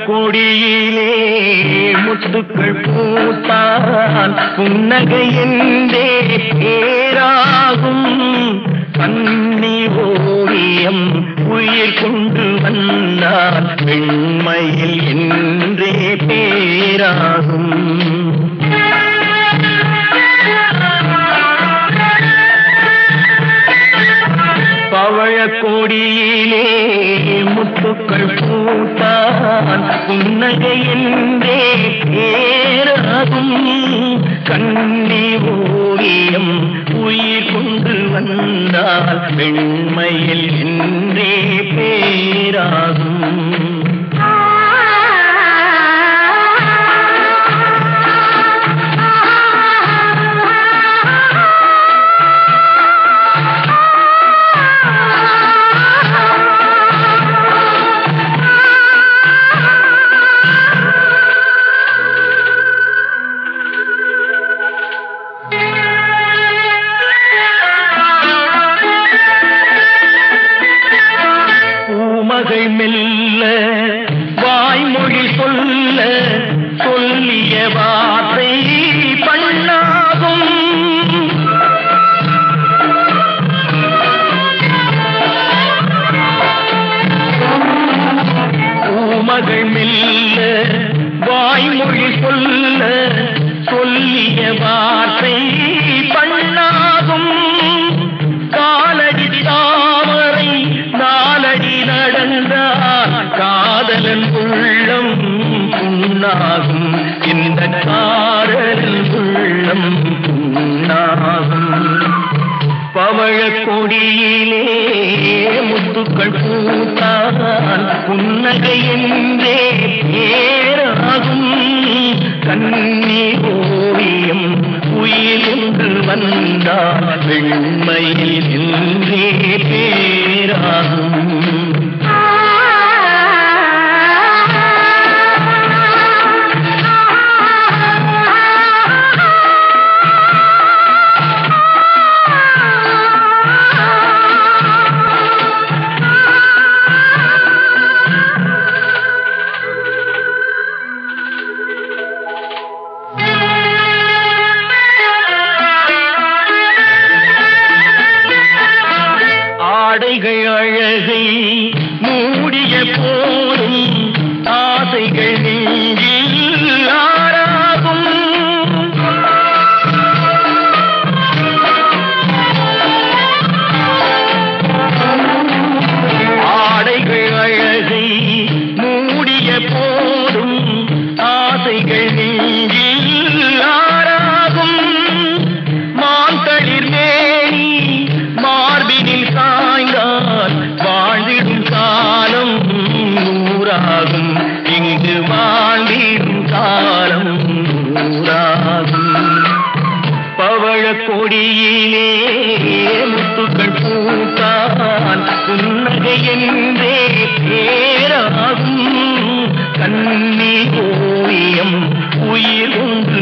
கொடியிலே முத்துக்கள் பூத்தான் புன்னகை என்றே பேராகும் கண்ணி ஓவியம் உயிர் கொண்டு வந்தான் பெண்மையில் என்றே பேராகும் பவழ கொடியிலே முத்துக்கள் பூத்தான் புன்னகை என்றே பேராகும் கண்ணி ஓவியம் உயிர் கொண்டு வந்தால் பெண்மையில் என்றே பேராகும் பூமகள் மெல்ல வாய்மொழி சொல்ல சொல்லிய வார்த்தை பண்ணாகும் பூமகள் மெல்ல வாய்மொழி சொல்ல சொல்லிய வார்த்தை பண்ணாகும் காலடி தாமரை நாலடி நடந்தால் காதலன் உள்ளம் புண்ணாகும் இந்த காதலன் உள்ளம் புண்ணாகும் பவழ கொடியிலே முத்துக்கள் பூத்தான் புன்னகை என்றே பேராகும் கண்ணி ஓவியம் உயிர் என்று வந்தால் வெண்மையில் என்றே பேராகும் ஆடைகள் அழகை மூடிய போதும் ஆசைகள் நெஞ்சில் ஆறாகும் ஆடைகள் அழகை மூடிய போதும் ஆசைகள் நெஞ்சில் ஆறாகும் மாந்தளிர் மேனி மார்பினில் சாய்ந்தால் வாழ்ந்திடும் காலம் நூறாகும் இங்கு வாழ்ந்திடும் காலம் நூறாகும் பவழ கொடியிலே முத்துக்கள் பூத்தான் புன்னகை என்றே பேராகும் கண்ணி ஓவியம் உயிர் ஒன்று